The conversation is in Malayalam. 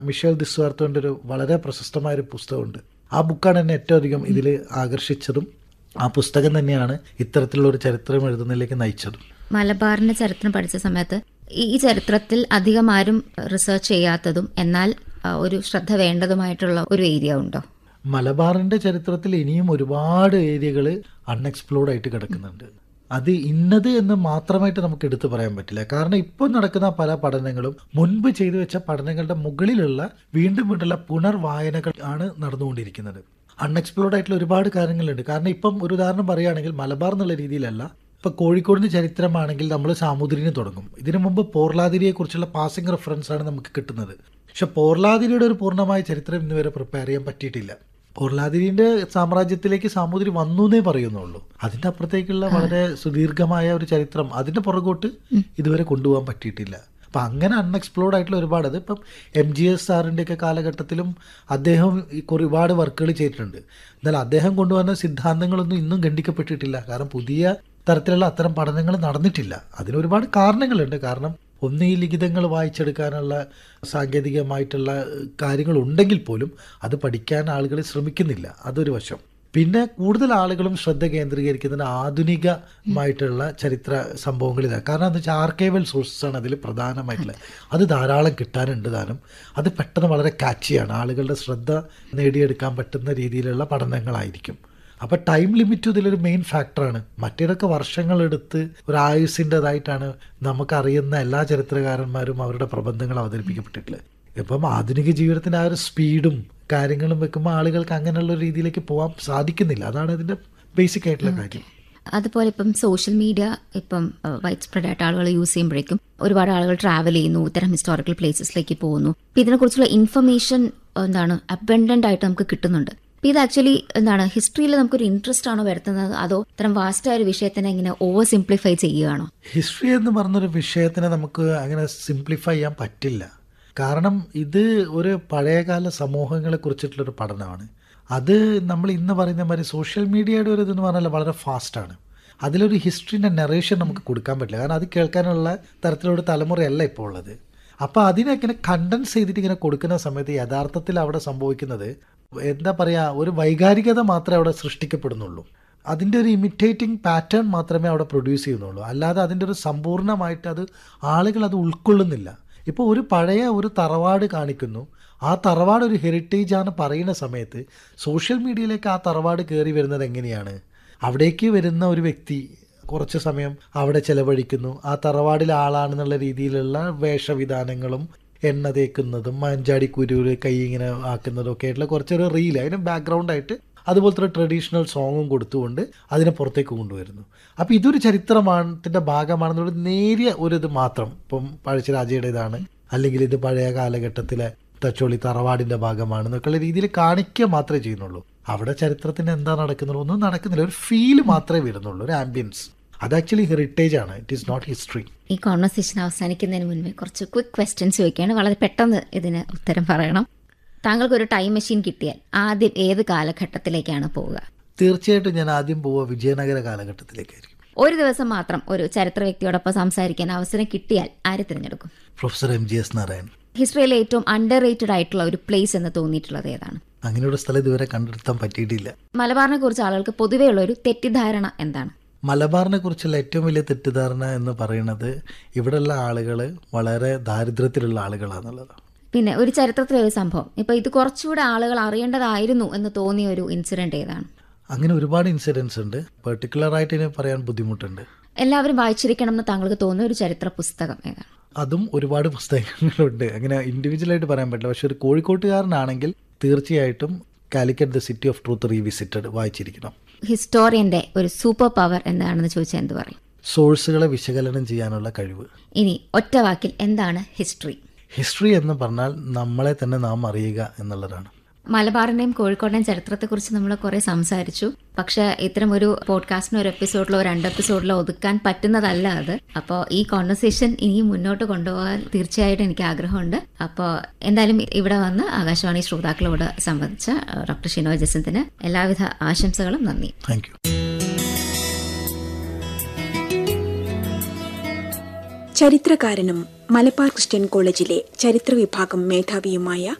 മിഷേൽ ദിസ്വാർത്തോൻ്റെ ഒരു വളരെ പ്രശസ്തമായ ഒരു പുസ്തകമുണ്ട് ആ ബുക്കാണ് എന്നെ ഏറ്റവും അധികം ഇതിൽ ആകർഷിച്ചതും ആ പുസ്തകം തന്നെയാണ് ഇത്തരത്തിലുള്ള ഒരു ചരിത്രം എഴുതുന്നതിലേക്ക് നയിച്ചതും മലബാറിന്റെ ചരിത്രം പഠിച്ച സമയത്ത് ഈ ഈ ചരിത്രത്തിൽ അധികം ആരും റിസർച്ച് ചെയ്യാത്തതും എന്നാൽ ആ, ഒരു ശ്രദ്ധ വേണ്ടതുമായിട്ടുള്ള ഒരു ഏരിയ ഉണ്ടോ മലബാറിന്റെ ചരിത്രത്തിൽ ഇനിയും ഒരുപാട് ഏരിയകൾ അൺഎക്സ്പ്ലോർഡ് ആയിട്ട് കിടക്കുന്നുണ്ട് അത് ഇന്നത് എന്ന് മാത്രമായിട്ട് നമുക്ക് എടുത്തു പറയാൻ പറ്റില്ല കാരണം ഇപ്പോൾ നടക്കുന്ന പല പഠനങ്ങളും മുൻപ് ചെയ്തു വെച്ച പഠനങ്ങളുടെ മുകളിലുള്ള വീണ്ടും വീണ്ടുള്ള പുനർവായനകൾ ആണ് നടന്നുകൊണ്ടിരിക്കുന്നത് അൺഎക്സ്പ്ലോർഡ് ആയിട്ടുള്ള ഒരുപാട് കാര്യങ്ങളുണ്ട് കാരണം ഇപ്പം ഒരു ഉദാഹരണം പറയുകയാണെങ്കിൽ മലബാർ എന്നുള്ള രീതിയിലല്ല ഇപ്പൊ കോഴിക്കോടിന് ചരിത്രമാണെങ്കിൽ നമ്മൾ സാമൂതിരിന് തുടങ്ങും ഇതിനു മുമ്പ് പോർലാതിരിയെ കുറിച്ചുള്ള പാസിംഗ് റെഫറൻസ് ആണ് നമുക്ക് കിട്ടുന്നത് പക്ഷെ പോർലാതിരിയുടെ ഒരു പൂർണ്ണമായ ചരിത്രം ഇന്ന് വരെ പ്രിപ്പയർ ചെയ്യാൻ പറ്റിയിട്ടില്ല പോർലാതിരിന്റെ സാമ്രാജ്യത്തിലേക്ക് സാമൂതിരി വന്നു എന്നേ പറയുന്നുള്ളൂ അതിന്റെ അപ്പുറത്തേക്കുള്ള വളരെ സുദീർഘമായ ഒരു ചരിത്രം അതിന്റെ പുറകോട്ട് ഇതുവരെ കൊണ്ടുപോകാൻ പറ്റിയിട്ടില്ല അപ്പൊ അങ്ങനെ അൺഎക്സ്പ്ലോർഡ് ആയിട്ടുള്ള ഒരുപാട് അത് ഇപ്പം എം ജി എസ് സാറിൻ്റെ ഒക്കെ കാലഘട്ടത്തിലും അദ്ദേഹം ഈ കുറെ- ഒരുപാട് വർക്കുകൾ ചെയ്തിട്ടുണ്ട് എന്നാൽ അദ്ദേഹം കൊണ്ടുവന്ന സിദ്ധാന്തങ്ങളൊന്നും ഇന്നും ഖണ്ഡിക്കപ്പെട്ടിട്ടില്ല കാരണം പുതിയ തരത്തിലുള്ള അത്തരം പഠനങ്ങൾ നടന്നിട്ടില്ല അതിന് ഒരുപാട് കാരണങ്ങളുണ്ട് കാരണം ഒന്ന് ഈ ലിഖിതങ്ങൾ വായിച്ചെടുക്കാനുള്ള സാങ്കേതികമായിട്ടുള്ള കാര്യങ്ങൾ ഉണ്ടെങ്കിൽ പോലും അത് പഠിക്കാൻ ആളുകൾ ശ്രമിക്കുന്നില്ല അതൊരു വശം പിന്നെ കൂടുതൽ ആളുകളും ശ്രദ്ധ കേന്ദ്രീകരിക്കുന്നത് ആധുനികമായിട്ടുള്ള ചരിത്ര സംഭവങ്ങളിലാണ് കാരണം എന്താ വെച്ചാൽ ആർക്കൈവൽ സോഴ്സസ് ആണ് അതിൽ പ്രധാനമായിട്ടുള്ളത് അത് ധാരാളം കിട്ടാനുണ്ട് താനും അത് പെട്ടെന്ന് വളരെ കാച്ചിയാണ് ആളുകളുടെ ശ്രദ്ധ നേടിയെടുക്കാൻ പറ്റുന്ന രീതിയിലുള്ള പഠനങ്ങളായിരിക്കും അപ്പോൾ ടൈം ലിമിറ്റ് ഇതിലൊരു മെയിൻ ഫാക്ടറാണ് മറ്റേതൊക്കെ വർഷങ്ങളെടുത്ത് ഒരു ആയുസിൻ്റെതായിട്ടാണ് നമുക്കറിയുന്ന എല്ലാ ചരിത്രകാരന്മാരും അവരുടെ പ്രബന്ധങ്ങൾ അവതരിപ്പിക്കപ്പെട്ടിട്ടുള്ളത് ഇപ്പം ആധുനിക ജീവിതത്തിൻ്റെ ആ ഒരു സ്പീഡും കാര്യങ്ങളും വെക്കുമ്പോൾ ആളുകൾക്ക് അങ്ങനെയുള്ള ഒരു രീതിയിലേക്ക് പോകാൻ സാധിക്കുന്നില്ല അതാണ് ഇതിൻ്റെ ബേസിക് ആയിട്ടുള്ള കാര്യം അതുപോലെ ഇപ്പം സോഷ്യൽ മീഡിയ ഇപ്പം വൈഡ് സ്പ്രെഡ് ആയിട്ട് ആളുകൾ യൂസ് ചെയ്യുമ്പോഴേക്കും ഒരുപാട് ആളുകൾ ട്രാവൽ ചെയ്യുന്നു ഇത്തരം ഹിസ്റ്റോറിക്കൽ പ്ലേസസിലേക്ക് പോകുന്നു അപ്പം ഇതിനെക്കുറിച്ചുള്ള ഇൻഫർമേഷൻ എന്താണ് അബൻഡന്റ് ആയിട്ട് നമുക്ക് കിട്ടുന്നുണ്ട് അപ്പം ഇത് ആക്ച്വലി എന്താണ് ഹിസ്റ്ററിയിൽ നമുക്കൊരു ഇൻട്രസ്റ്റ് ആണോ വരുത്തുന്നത് അതോ ഇത്തരം വാസ്റ്റ് ആയ ഒരു വിഷയത്തിനെ ഇങ്ങനെ ഓവർ സിംപ്ലിഫൈ ചെയ്യുകയാണോ ഹിസ്റ്ററി എന്ന് പറഞ്ഞൊരു വിഷയത്തിനെ നമുക്ക് അങ്ങനെ സിംപ്ലിഫൈ ചെയ്യാൻ പറ്റില്ല കാരണം ഇത് ഒരു പഴയകാല സമൂഹങ്ങളെ കുറിച്ചിട്ടുള്ളൊരു പഠനമാണ് അത് നമ്മൾ ഇന്ന് പറയുന്ന മാതിരി സോഷ്യൽ മീഡിയയുടെ ഒരു ഇതെന്ന് പറഞ്ഞാൽ വളരെ ഫാസ്റ്റാണ് അതിലൊരു ഹിസ്റ്ററിൻ്റെ നെറേഷൻ നമുക്ക് കൊടുക്കാൻ പറ്റില്ല കാരണം അത് കേൾക്കാനുള്ള തരത്തിലുള്ള തലമുറയല്ല ഇപ്പോൾ ഉള്ളത് അപ്പോൾ അതിനെ ഇങ്ങനെ കണ്ടൻസ് ചെയ്തിട്ട് ഇങ്ങനെ കൊടുക്കുന്ന സമയത്ത് യഥാർത്ഥത്തിൽ അവിടെ സംഭവിക്കുന്നത് എന്താ പറയുക ഒരു വൈകാരികത മാത്രമേ അവിടെ സൃഷ്ടിക്കപ്പെടുന്നുള്ളൂ അതിൻ്റെ ഒരു ഇമിറ്റേറ്റിംഗ് പാറ്റേൺ മാത്രമേ അവിടെ പ്രൊഡ്യൂസ് ചെയ്യുന്നുള്ളൂ അല്ലാതെ അതിൻ്റെ ഒരു സമ്പൂർണ്ണമായിട്ട് അത് ആളുകൾ അത് ഉൾക്കൊള്ളുന്നില്ല ഇപ്പോൾ ഒരു പഴയ ഒരു തറവാട് കാണിക്കുന്നു ആ തറവാട് ഒരു ഹെറിറ്റേജ് ആണ് പറയുന്ന സമയത്ത് സോഷ്യൽ മീഡിയയിലേക്ക് ആ തറവാട് കയറി വരുന്നത് എങ്ങനെയാണ് അവിടേക്ക് വരുന്ന ഒരു വ്യക്തി കുറച്ച് സമയം അവിടെ ചെലവഴിക്കുന്നു ആ തറവാടിലെ ആളാണെന്നുള്ള രീതിയിലുള്ള വേഷവിധാനങ്ങളും എണ്ണ തേക്കുന്നതും മഞ്ചാടി കുരുവിൽ കൈ ഇങ്ങനെ ആക്കുന്നതും ഒക്കെ ആയിട്ടുള്ള കുറച്ചൊരു റീൽ അതിന് ബാക്ക്ഗ്രൗണ്ടായിട്ട് അതുപോലത്തെ ഒരു ട്രഡീഷണൽ സോങ്ങും കൊടുത്തുകൊണ്ട് അതിനെ പുറത്തേക്ക് കൊണ്ടുവരുന്നു അപ്പോൾ ഇതൊരു ചരിത്രമാണത്തിൻ്റെ ഭാഗമാണെന്നുള്ള നേരിയ ഒരു ഇത് മാത്രം ഇപ്പം പഴശ്ശിരാജയുടേതാണ് അല്ലെങ്കിൽ ഇത് പഴയ കാലഘട്ടത്തിലെ തച്ചോളി തറവാടിൻ്റെ ഭാഗമാണെന്നൊക്കെയുള്ള രീതിയിൽ കാണിക്കുക മാത്രമേ ചെയ്യുന്നുള്ളൂ അവിടെ ചരിത്രത്തിന് എന്താ നടക്കുന്നുള്ളൂ ഒന്നും നടക്കുന്നില്ല ഒരു ഫീല് മാത്രമേ വരുന്നുള്ളൂ ഒരു ആംബിയൻസ് അത് ആക്ച്വലി ഹെറിറ്റേജ് ആണ് ഇറ്റ് ഈസ് നോട്ട് ഹിസ്റ്ററി ഈ കോൺവെർസേഷൻ അവസാനിക്കുന്നതിന് മുൻപേ കുറച്ച് ക്വിക്ക് ക്വസ്റ്റ്യൻസ് ചോദിക്കുകയാണ് വളരെ പെട്ടെന്ന് ഇതിന് ഉത്തരം പറയണം താങ്കൾക്ക് ഒരു ടൈം മെഷീൻ കിട്ടിയാൽ ആദ്യം ഏത് കാലഘട്ടത്തിലേക്കാണ് പോവുക തീർച്ചയായിട്ടും ഞാൻ ആദ്യം പോവുക വിജയനഗര കാലഘട്ടത്തിലേക്കായിരിക്കും ഒരു ദിവസം മാത്രം ഒരു ചരിത്ര വ്യക്തിയോടൊപ്പം സംസാരിക്കാൻ അവസരം കിട്ടിയാൽ ആരെ തിരഞ്ഞെടുക്കും professor M G S Narayan ഹിസ്റ്ററിയിലെ ഏറ്റവും അണ്ടർ റേറ്റഡ് ആയിട്ടുള്ള ഒരു പ്ലേസ് എന്ന് തോന്നിയിട്ടുള്ളത് ഏതാണ് അങ്ങനെയുള്ള സ്ഥലം ഇതുവരെ കണ്ടെടുത്താൻ പറ്റിയിട്ടില്ല മലബാറിനെ കുറിച്ച് ആളുകൾക്ക് പൊതുവെയുള്ള ഒരു തെറ്റിദ്ധാരണ എന്താണ് മലബാറിനെ കുറിച്ചുള്ള ഏറ്റവും വലിയ തെറ്റിദ്ധാരണ എന്ന് പറയുന്നത് ഇവിടെയുള്ള ആളുകൾ വളരെ ദാരിദ്ര്യത്തിലുള്ള ആളുകളാണെന്നുള്ളതാണ് പിന്നെ ഒരു ചരിത്രത്തിലെ ഒരു സംഭവം ഇപ്പൊ ഇത് കുറച്ചുകൂടെ ആളുകൾ അറിയേണ്ടതായിരുന്നു എന്ന് തോന്നിയ ഒരു ഇൻസിഡന്റ് ഏതാണ് അങ്ങനെ ഒരുപാട് ഇൻസിഡൻസ് ഉണ്ട് പെർട്ടിക്കുലർ ആയിട്ട് ഇതിനെ പറയാൻ ബുദ്ധിമുട്ടുണ്ട് എല്ലാവരും വായിച്ചിരിക്കണം എന്ന് താങ്കൾക്ക് തോന്നിയ ഒരു ചരിത്ര പുസ്തകം ഏതാണ് അതും ഒരുപാട് പുസ്തകങ്ങളുണ്ട് അങ്ങനെ ഇൻഡിവിജ്വലായിട്ട് പറയാൻ പറ്റില്ല പക്ഷെ ഒരു കോഴിക്കോട്ടുകാരനാണെങ്കിൽ തീർച്ചയായിട്ടും Calicut the city of truth revisited വായിച്ചിരിക്കണം ഹിസ്റ്റോറിയന്റെ ഒരു സൂപ്പർ പവർ എന്താണെന്ന് ചോദിച്ചാൽ എന്ത് പറയും സോഴ്സുകളെ വിശകലനം ചെയ്യാനുള്ള കഴിവ് ഇനി ഒറ്റ വാക്കിൽ എന്താണ് ഹിസ്റ്ററി ഹിസ്റ്ററി എന്ന് പറഞ്ഞാൽ നമ്മളെ തന്നെ നാം അറിയുക എന്നുള്ളതാണ് മലബാറിന്റെയും കോഴിക്കോടിന്റെയും ചരിത്രത്തെക്കുറിച്ച് നമ്മൾ കുറെ സംസാരിച്ചു പക്ഷെ ഇത്തരം ഒരു പോഡ്കാസ്റ്റിനോ ഒരു എപ്പിസോഡിലോ രണ്ട് എപ്പിസോഡിലോ ഒതുക്കാൻ പറ്റുന്നതല്ല അത് അപ്പോൾ ഈ കോൺവെർസേഷൻ ഇനിയും മുന്നോട്ട് കൊണ്ടുപോകാൻ തീർച്ചയായിട്ടും എനിക്ക് ആഗ്രഹമുണ്ട് അപ്പോൾ എന്തായാലും ഇവിടെ വന്ന് ആകാശവാണി ശ്രോതാക്കളോട് സംബന്ധിച്ച ഡോക്ടർ ഷിനോയ് ജസന്തിന് എല്ലാവിധ ആശംസകളും നന്ദി താങ്ക് യു ചരിത്രകാരനും മലബാർ ക്രിസ്ത്യൻ കോളേജിലെ ചരിത്ര വിഭാഗം മേധാവിയുമായ